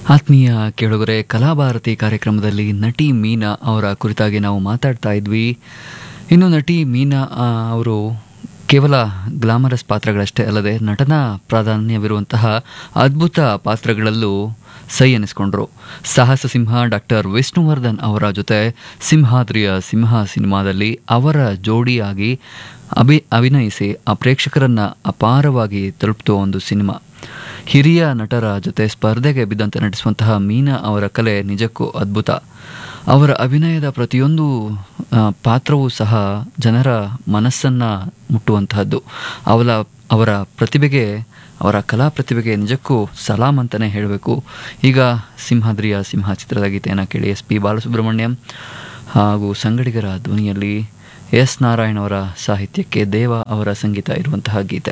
ಆತ್ಮೀಯ ಕೇಳುಗರೆ ಕಲಾಭಾರತಿ ಕಾರ್ಯಕ್ರಮದಲ್ಲಿ ನಟಿ ಮೀನಾ ಅವರ ಕುರಿತಾಗಿ ನಾವು ಮಾತಾಡ್ತಾ ಇದ್ವಿ ಇನ್ನು ನಟಿ ಮೀನಾ ಆ, ಅವರು ಕೇವಲ ಗ್ಲಾಮರಸ್ ಪಾತ್ರಗಳಷ್ಟೇ ಅಲ್ಲದೆ ನಟನಾ ಪ್ರಾಧಾನ್ಯವಿರುವಂತಹ ಅದ್ಭುತ ಪಾತ್ರಗಳಲ್ಲೂ ಸೈ ಎನಿಸ್ಕೊಂಡ್ರು ಸಾಹಸ ಸಿಂಹ ಡಾಕ್ಟರ್ ವಿಷ್ಣುವರ್ಧನ್ ಅವರ ಜೊತೆ ಸಿಂಹಾದ್ರಿಯ ಸಿಂಹ ಸಿನಿಮಾದಲ್ಲಿ ಅವರ ಜೋಡಿಯಾಗಿ ಅಭಿ ಅಭಿನಯಿಸಿ ಆ ಪ್ರೇಕ್ಷಕರನ್ನ ಅಪಾರವಾಗಿ ತಲುಪಿತು ಒಂದು ಸಿನಿಮಾ ಹಿರಿಯ ನಟರ ಜೊತೆ ಸ್ಪರ್ಧೆಗೆ ಬಿದ್ದಂತೆ ನಟಿಸುವಂತಹ ಮೀನಾ ಅವರ ಕಲೆ ನಿಜಕ್ಕೂ ಅದ್ಭುತ ಅವರ ಅಭಿನಯದ ಪ್ರತಿಯೊಂದು ಆ, ಪಾತ್ರವೂ ಸಹ ಜನರ ಮನಸ್ಸನ್ನು ಮುಟ್ಟುವಂತಹದ್ದು ಅವಳ ಅವರ ಪ್ರತಿಭೆಗೆ ಅವರ ಕಲಾ ಪ್ರತಿಭೆಗೆ ನಿಜಕ್ಕೂ ಸಲಾಂ ಅಂತಲೇ ಹೇಳಬೇಕು ಈಗ ಸಿಂಹಾದ್ರಿಯ ಸಿಂಹ ಚಿತ್ರದ ಗೀತೆಯನ್ನು ಕೇಳಿ ಎಸ್ ಪಿ ಬಾಲಸುಬ್ರಹ್ಮಣ್ಯಂ ಹಾಗೂ ಸಂಗಡಿಗರ ಧ್ವನಿಯಲ್ಲಿ ಎಸ್ ನಾರಾಯಣ್ ಅವರ ಸಾಹಿತ್ಯಕ್ಕೆ ದೇವ ಅವರ ಸಂಗೀತ ಇರುವಂತಹ ಗೀತೆ